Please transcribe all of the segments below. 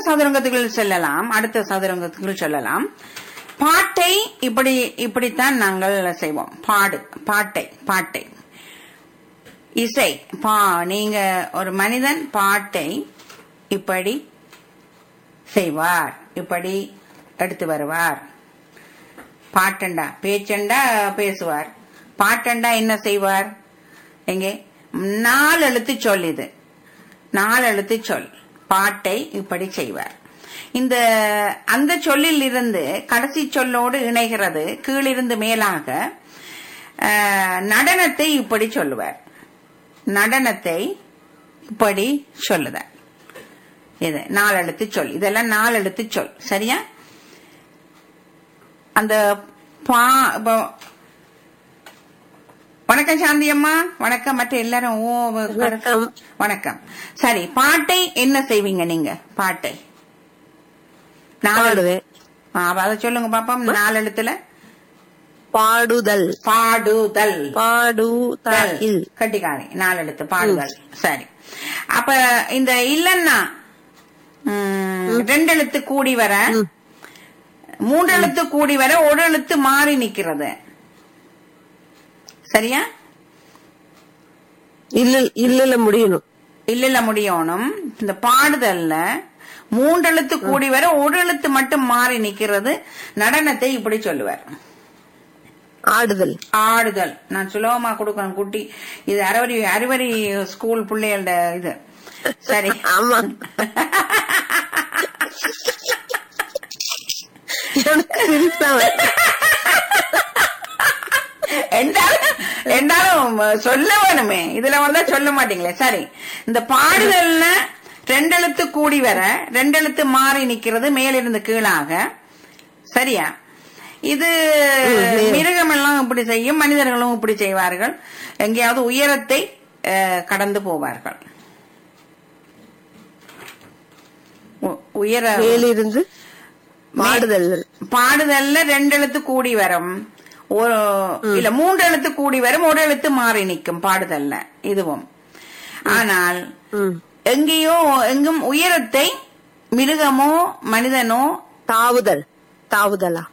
சதுரங்கத்துக்குள் செல்லலாம் அடுத்த சதுரங்கத்துக்குள் செல்லலாம் பாட்டை இப்படி இப்படித்தான் நாங்கள் செய்வோம் பாடு பாட்டை பாட்டை இசை பா நீங்க ஒரு மனிதன் பாட்டை இப்படி செய்வார் இப்படி எடுத்து வருவார் பாட்டண்டா பேச்சண்டா பேசுவார் பாட்டண்டா என்ன செய்வார் எங்கே நாலு எழுத்து சொல் இது நாலு எழுத்து சொல் பாட்டை இப்படி செய்வார் இந்த அந்த சொல்லில் இருந்து கடைசி சொல்லோடு இணைகிறது கீழிருந்து மேலாக அஹ், நடனத்தை இப்படி சொல்லுவார் நடனத்தை இப்படி சொல்லுதார் இது நாலு எழுத்து சொல் இதெல்லாம் நாலு எழுத்து சொல் சரியா அந்த பா இப்போ வணக்கம் சாந்தி அம்மா வணக்கம் மற்ற எல்லாரும் ஓ வணக்கம். வணக்கம் சரி பாட்டை என்ன செய்வீங்க நீங்க பாட்டை நாலு பாடுவேன் ஆ, அப்ப அதை சொல்லுங்க பாப்போம் நாலு எழுத்துல பாடுதல் பாடுதல் பாடுதல் கட்டிக்காரி நாலு எழுத்து பாடுதல் சரி அப்ப இந்த இல்லன்னா ம், ரெண்டு எழுத்து கூடி வர மூன்று எழுத்து கூடி வர ஒரு எழுத்து மாறி நிக்கிறது சரியா இல்ல இல்ல முடியணும் இல்ல இல்ல முடியணும் இந்த பாடுதல்ல மூன்று எழுத்து கூடி வர ஒரு எழுத்து மட்டும் மாறி நிக்கிறது நடனத்தை இப்படி சொல்லுவார் ஆடுதல் ஆடுதல் நான் சுலபமா கொடுக்கணும் குட்டி இது அறுவரி அறுவரி ஸ்கூல் பிள்ளைகளோட இது சரி ஆமா எனக்கு சிரிப்புதான் வருது. என்றாலும் என்றாலும் சொல்ல வேணுமே இதுல வந்தா சொல்ல மாட்டீங்களே சரி இந்த பாடுதல்ல ரெண்டு எழுத்து கூடி வர ரெண்டு எழுத்து மாறி நிக்கிறது மேலிருந்து கீழாக சரியா இது மிருகம் எல்லாம் இப்படி செய்யும் மனிதர்களும் இப்படி செய்வார்கள் எங்கேயாவது உயரத்தை அஹ், கடந்து போவார்கள் உ- உயர மேலிருந்து பாடுதல் பாடுதல்ல ரெண்டு எழுத்து கூடி வரும் ஒரு இல்ல மூன்று எழுத்து கூடி வரும் ஒரு எழுத்து மாறி நிற்கும் பாடுதல்ல இதுவும் ஆனால் ம். எங்கேயோ எங்கும் உயரத்தை மிருகமோ மனிதனோ தாவுதல் தாவுதலா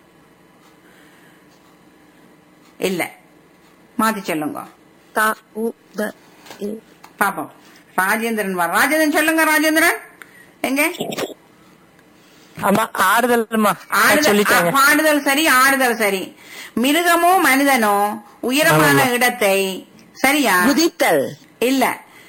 இல்ல மாத்தி சொல்லுங்க தாவுதல் பாப்போம் ராஜேந்திரன் வர ராஜேந்திரன் சொல்லுங்க ராஜேந்திரன் எங்க ஆமா ஆறுதல்மா ஆடுதல் சொல்லிட்டாங்க ஆ, பாடுதல் சரி ஆடுதல் சரி மிருகமோ மனிதனோ உயரமான இடத்தை சரியா குதித்தல் இல்ல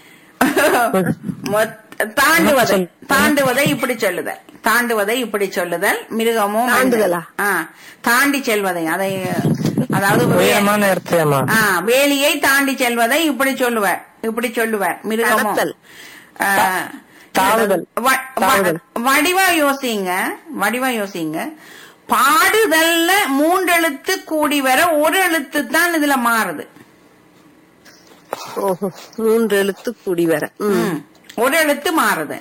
மொத்த- தாண்டுவதை தாண்டுவதை இப்படி சொல்லுதல் தாண்டுவதை இப்படி சொல்லுதல் மிருகமோ மனிதனோ. தாண்டுதலா? ஆ, தாண்டி செல்வதை அதை அதாவது வே- உயரமான இடத்துலமா ஆ, வேலியை தாண்டி செல்வதை இப்படி சொல்லுவார் இப்படி சொல்லுவார் மிருகமோ கடத்தல். ஆ, தாவுதல். வ- வ- தாவுதல். வடிவா யோசிங்க வடிவா யோசிங்க பாடுதல்ல மூன்றெழுத்து கூடி வர ஒரு எழுத்து தான் இதுல மாறுது ஓஹோ மூன்று எழுத்து கூடி வர ம். ம். ஒரு எழுத்து மாறுது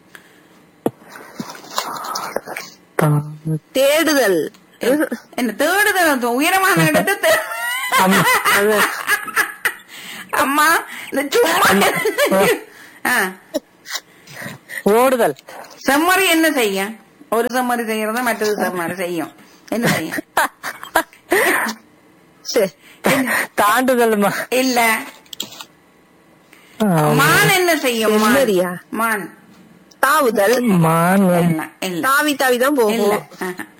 தேடுதல் என்ன தேடுதல் உயரமான இடத்தை தே- அது அம்மா இந்த சும்மா ஆ, ஓடுதல் செம்மறி என்ன செய்யும் ஒரு செம்மறி செய்யறத மற்றது செம்மறி செய்யும் என்ன செய்யும் சரி. தாண்டுதல்மா இல்ல மான் என்ன செய்யும் மான்? செம்மறியா? மான் தாவுதல் மான் இல்ல இல்ல தாவி தாவி தான் இல்ல போகும் ஆஹா.